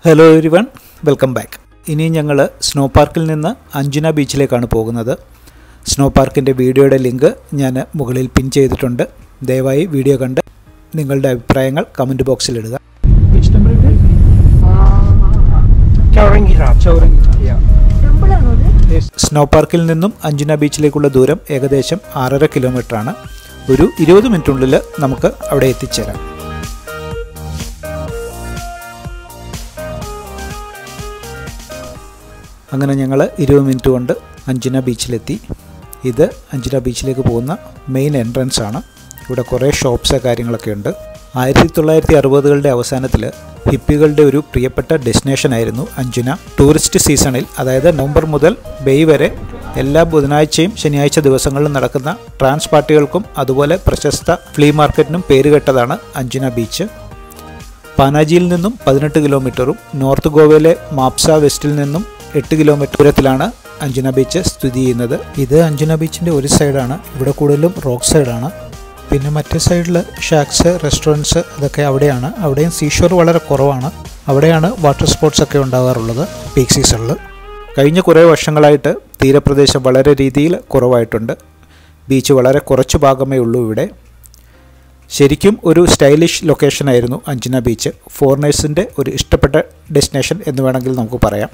Hello everyone welcome back ഇനി ഞങ്ങൾ snow പാർക്കിൽ നിന്ന് അഞ്ജുന ബീച്ചിലേക്കാണ് പോകുന്നത് സ്നോ പാർക്കിൻ്റെ വീഡിയോയുടെ ലിങ്ക് ഞാൻ മുകളിൽ പിൻ ചെയ്തിട്ടുണ്ട് ദയവായി വീഡിയോ കണ്ട് നിങ്ങളുടെ അഭിപ്രായങ്ങൾ കമൻറ്റ് ബോക്സിൽ ഇടുക Chowringhira. Yeah. ടെമ്പിളാണോ അത് സ്നോ പാർക്കിൽ നിന്നും അഞ്ജുന ബീച്ചിലേക്കുള്ള ദൂരം ഏകദേശം ആറര കിലോമീറ്ററാണ് ഒരു ഇരുപത് മിനിറ്റിനുള്ളിൽ നമുക്ക് അവിടെ എത്തിച്ചേരാം അങ്ങനെ ഞങ്ങൾ ഇരുപത് മിനിറ്റ് കൊണ്ട് അഞ്ജുന ബീച്ചിലെത്തി ഇത് അഞ്ജുന ബീച്ചിലേക്ക് പോകുന്ന മെയിൻ എൻട്രൻസ് ആണ് ഇവിടെ കുറേ ഷോപ്സ് കാര്യങ്ങളൊക്കെ ഉണ്ട് ആയിരത്തി തൊള്ളായിരത്തി അറുപതുകളുടെ അവസാനത്തിൽ ഹിപ്പികളുടെ ഒരു പ്രിയപ്പെട്ട ഡെസ്റ്റിനേഷൻ ആയിരുന്നു അഞ്ജുന ടൂറിസ്റ്റ് സീസണിൽ അതായത് നവംബർ മുതൽ മെയ് വരെ എല്ലാ ബുധനാഴ്ചയും ശനിയാഴ്ച ദിവസങ്ങളിലും നടക്കുന്ന ട്രാൻസ് പാർട്ടികൾക്കും അതുപോലെ പ്രശസ്ത ഫ്ലീ മാർക്കറ്റിനും പേരുകെട്ടതാണ് അഞ്ജുന ബീച്ച് പാനാജിയിൽ നിന്നും പതിനെട്ട് കിലോമീറ്ററും നോർത്ത് ഗോവയിലെ മാപ്സ വെസ്റ്റിൽ നിന്നും എട്ട് കിലോമീറ്റർ ദൂരത്തിലാണ് അഞ്ജുന ബീച്ച് സ്ഥിതി ചെയ്യുന്നത് ഇത് അഞ്ജുന ബീച്ചിൻ്റെ ഒരു സൈഡാണ് ഇവിടെ കൂടുതലും റോക്ക് സൈഡാണ് പിന്നെ മറ്റേ സൈഡിൽ ഷാക്സ് റെസ്റ്റോറൻറ്റ്സ് അതൊക്കെ അവിടെയാണ് അവിടെയും സീഷോർ വളരെ കുറവാണ് അവിടെയാണ് വാട്ടർ സ്പോർട്സ് ഒക്കെ ഉണ്ടാകാറുള്ളത് പീക്ക് സീസണിൽ കഴിഞ്ഞ കുറേ വർഷങ്ങളായിട്ട് തീരപ്രദേശം വളരെ രീതിയിൽ കുറവായിട്ടുണ്ട് ബീച്ച് വളരെ കുറച്ച് ഭാഗമേ ഉള്ളൂ ഇവിടെ ശരിക്കും ഒരു സ്റ്റൈലിഷ് ലൊക്കേഷൻ ആയിരുന്നു അഞ്ജന ബീച്ച് ഫോറിനേഴ്സിൻ്റെ ഒരു ഇഷ്ടപ്പെട്ട ഡെസ്റ്റിനേഷൻ എന്ന് വേണമെങ്കിൽ നമുക്ക് പറയാം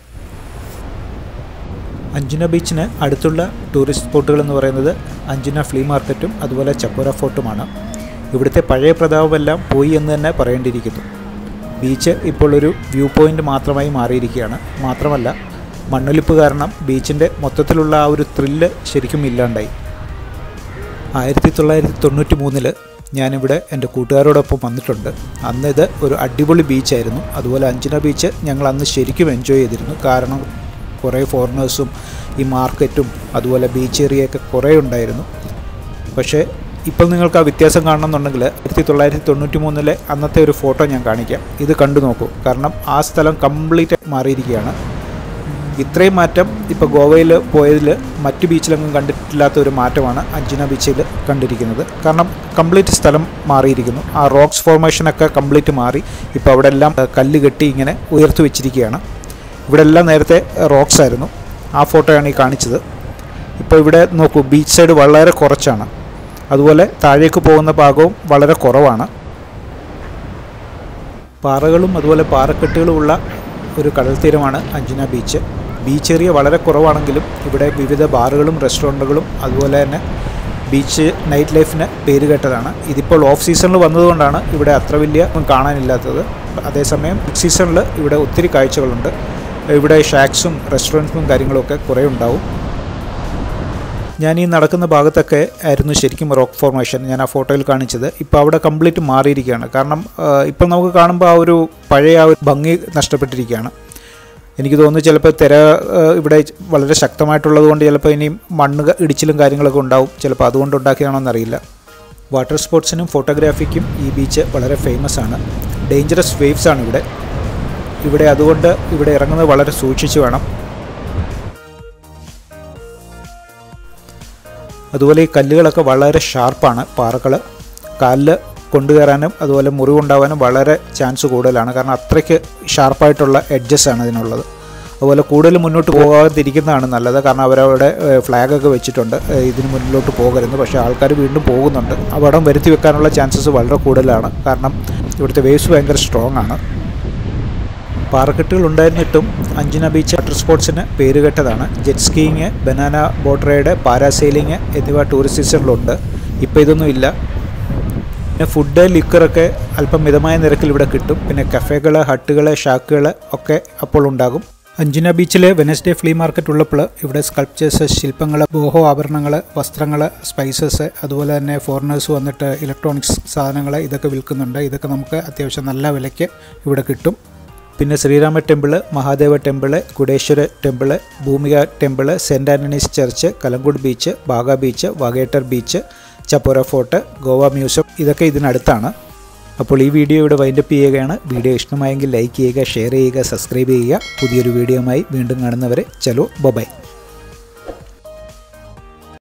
അഞ്ജന ബീച്ചിന് അടുത്തുള്ള ടൂറിസ്റ്റ് സ്പോട്ടുകൾ എന്ന് പറയുന്നത് അഞ്ജന ഫ്ലീ മാർക്കറ്റും അതുപോലെ ചപ്പോര ഫോർട്ടുമാണ് ഇവിടുത്തെ പഴയ പ്രതാപമെല്ലാം പോയി എന്ന് തന്നെ പറയേണ്ടിയിരിക്കുന്നു ബീച്ച് ഇപ്പോൾ ഒരു വ്യൂ പോയിൻ്റ് മാത്രമായി മാറിയിരിക്കുകയാണ് മാത്രമല്ല മണ്ണൊലിപ്പ് കാരണം ബീച്ചിൻ്റെ മൊത്തത്തിലുള്ള ആ ഒരു ത്രില്ല് ശരിക്കും ഇല്ലാണ്ടായി ആയിരത്തി തൊള്ളായിരത്തി തൊണ്ണൂറ്റി മൂന്നില് ഞാനിവിടെ എൻ്റെ കൂട്ടുകാരോടൊപ്പം വന്നിട്ടുണ്ട് അന്ന് ഇത് ഒരു അടിപൊളി ബീച്ചായിരുന്നു അതുപോലെ അഞ്ജന ബീച്ച് ഞങ്ങൾ അന്ന് ശരിക്കും എൻജോയ് ചെയ്തിരുന്നു കാരണം കുറേ ഫോറിനേഴ്സും ഈ മാർക്കറ്റും അതുപോലെ ബീച്ച് ഏരിയയൊക്കെ കുറേ ഉണ്ടായിരുന്നു പക്ഷേ ഇപ്പോൾ നിങ്ങൾക്ക് ആ വ്യത്യാസം കാണണമെന്നുണ്ടെങ്കിൽ ആയിരത്തി തൊള്ളായിരത്തി തൊണ്ണൂറ്റി മൂന്നിലെ അന്നത്തെ ഒരു ഫോട്ടോ ഞാൻ കാണിക്കാം ഇത് കണ്ടു നോക്കൂ കാരണം ആ സ്ഥലം കംപ്ലീറ്റ് മാറിയിരിക്കുകയാണ് ഇത്രയും മാറ്റം ഇപ്പോൾ ഗോവയിൽ പോയതിൽ മറ്റു ബീച്ചിലെങ്ങും കണ്ടിട്ടില്ലാത്ത ഒരു മാറ്റമാണ് അഞ്ജന ബീച്ചിൽ കണ്ടിരിക്കുന്നത് കാരണം കംപ്ലീറ്റ് സ്ഥലം മാറിയിരിക്കുന്നു ആ റോക്സ് ഫോർമേഷനൊക്കെ കംപ്ലീറ്റ് മാറി ഇപ്പോൾ അവിടെ എല്ലാം ഏഹ്, കല്ല് കെട്ടി ഇങ്ങനെ ഉയർത്തി വെച്ചിരിക്കുകയാണ് ഇവിടെ എല്ലാം നേരത്തെ റോക്സ് ആയിരുന്നു ആ ഫോട്ടോയാണ് ഈ കാണിച്ചത് ഇപ്പോൾ ഇവിടെ നോക്കൂ ബീച്ച് സൈഡ് വളരെ കുറച്ചാണ് അതുപോലെ താഴേക്ക് പോകുന്ന ഭാഗവും വളരെ കുറവാണ് പാറകളും അതുപോലെ പാറക്കെട്ടുകളുമുള്ള ഒരു കടൽ തീരമാണ് അഞ്ജന ബീച്ച് ബീച്ച് ഏരിയ വളരെ കുറവാണെങ്കിലും ഇവിടെ വിവിധ ബാറുകളും റെസ്റ്റോറൻറ്റുകളും അതുപോലെ തന്നെ ബീച്ച് നൈറ്റ് ലൈഫിന് പേരുകേട്ടതാണ് ഇതിപ്പോൾ ഓഫ് സീസണിൽ വന്നതുകൊണ്ടാണ് ഇവിടെ അത്ര വലിയ ഒന്നും കാണാനില്ലാത്തത് അതേസമയം പീക്ക് സീസണിൽ ഇവിടെ ഒത്തിരി കാഴ്ചകളുണ്ട് ഇവിടെ ഷാക്സും റെസ്റ്റോറൻറ്റ്സും കാര്യങ്ങളൊക്കെ കുറേ ഉണ്ടാവും ഞാൻ ഈ നടക്കുന്ന ഭാഗത്തൊക്കെ ആയിരുന്നു ശരിക്കും റോക്ക് ഫോർമേഷൻ ഞാൻ ആ ഫോട്ടോയിൽ കാണിച്ചത് ഇപ്പോൾ അവിടെ കംപ്ലീറ്റ് മാറിയിരിക്കുകയാണ് കാരണം ഇപ്പം നമുക്ക് കാണുമ്പോൾ ആ ഒരു പഴയ ആ ഒരു ഭംഗി നഷ്ടപ്പെട്ടിരിക്കുകയാണ് എനിക്ക് തോന്നുന്നു ചിലപ്പോൾ തിര ആ, ഇവിടെ വളരെ ശക്തമായിട്ടുള്ളത് കൊണ്ട് ചിലപ്പോൾ ഇനിയും മണ്ണ് ക- ഇടിച്ചിലും കാര്യങ്ങളൊക്കെ ഉണ്ടാവും ചിലപ്പോൾ അതുകൊണ്ട് ഉണ്ടാക്കിയതാണോ എന്നറിയില്ല വാട്ടർ സ്പോർട്സിനും ഫോട്ടോഗ്രാഫിക്കും ഈ ബീച്ച് വളരെ ഫേമസ് ആണ് ഡേഞ്ചറസ് വേവ്സ് ആണ് ഇവിടെ ഇവിടെ അതുകൊണ്ട് ഇവിടെ ഇറങ്ങുന്നത് വളരെ സൂക്ഷിച്ച് വേണം അതുപോലെ ഈ കല്ലുകളൊക്കെ വളരെ ഷാർപ്പാണ് പാറകൾ കാലിൽ കൊണ്ടുകയറാനും അതുപോലെ മുറിവുണ്ടാവാനും വളരെ ചാൻസ് കൂടുതലാണ് കാരണം അത്രയ്ക്ക് ഷാർപ്പായിട്ടുള്ള എഡ്ജസ് ആണ് ഇതിനുള്ളത് അതുപോലെ കൂടുതൽ മുന്നോട്ട് പോകാതിരിക്കുന്നതാണ് നല്ലത് കാരണം അവരവിടെ ഫ്ലാഗൊക്കെ വെച്ചിട്ടുണ്ട് ഏഹ് ഇതിന് മുന്നിലോട്ട് പോകരുത് പക്ഷേ ആൾക്കാർ വീണ്ടും പോകുന്നുണ്ട് അപകടം വരുത്തി വെക്കാനുള്ള ചാൻസസ് വളരെ കൂടുതലാണ് കാരണം ഇവിടുത്തെ വേവ്സ് ഭയങ്കര സ്ട്രോങ് ആണ് പാറക്കെട്ടുകൾ ഉണ്ടായിരുന്നിട്ടും അഞ്ജന ബീച്ച് വാട്ടർ സ്പോർട്സിന് പേരുകെട്ടതാണ് jet skiing banana boat ride parasailing എന്നിവ ടൂറിസ്റ്റ് സീസണിലുണ്ട് ഇപ്പോൾ ഇതൊന്നും ഇല്ല പിന്നെ ഫുഡ് ലിക്കറൊക്കെ അല്പം മിതമായ നിരക്കിൽ ഇവിടെ കിട്ടും പിന്നെ കഫേകൾ ഹട്ടുകൾ ഷാക്കുകൾ ഒക്കെ അപ്പോൾ ഉണ്ടാകും അഞ്ജന ബീച്ചിലെ വെനസ്ഡേ ഫ്ലീ മാർക്കറ്റ് ഉള്ളപ്പോൾ ഇവിടെ സ്കൾപ്ചേഴ്സ് ശില്പങ്ങൾ ബോഹോ ആഭരണങ്ങൾ വസ്ത്രങ്ങൾ സ്പൈസസ് അതുപോലെ തന്നെ ഫോറിനേഴ്സ് വന്നിട്ട് ഇലക്ട്രോണിക്സ് സാധനങ്ങൾ ഇതൊക്കെ വിൽക്കുന്നുണ്ട് ഇതൊക്കെ നമുക്ക് അത്യാവശ്യം നല്ല വിലയ്ക്ക് ഇവിടെ കിട്ടും പിന്നെ Shrirama temple Mahadeva temple Kudeshwara temple Bhumika temple saint Anthony's church Calangute beach Baga beach Vagator beach Chapora fort Goa museum ഇതൊക്കെ ഇതിനടുത്താണ് അപ്പോൾ ഈ വീഡിയോ ഇവിടെ വൈൻഡപ്പ് ചെയ്യുകയാണ് വീഡിയോ ഇഷ്ടമായെങ്കിൽ ലൈക്ക് ചെയ്യുക ഷെയർ ചെയ്യുക സബ്സ്ക്രൈബ് ചെയ്യുക പുതിയൊരു വീഡിയോയുമായി വീണ്ടും കാണുന്നവരെ ചലോ ബൊബൈ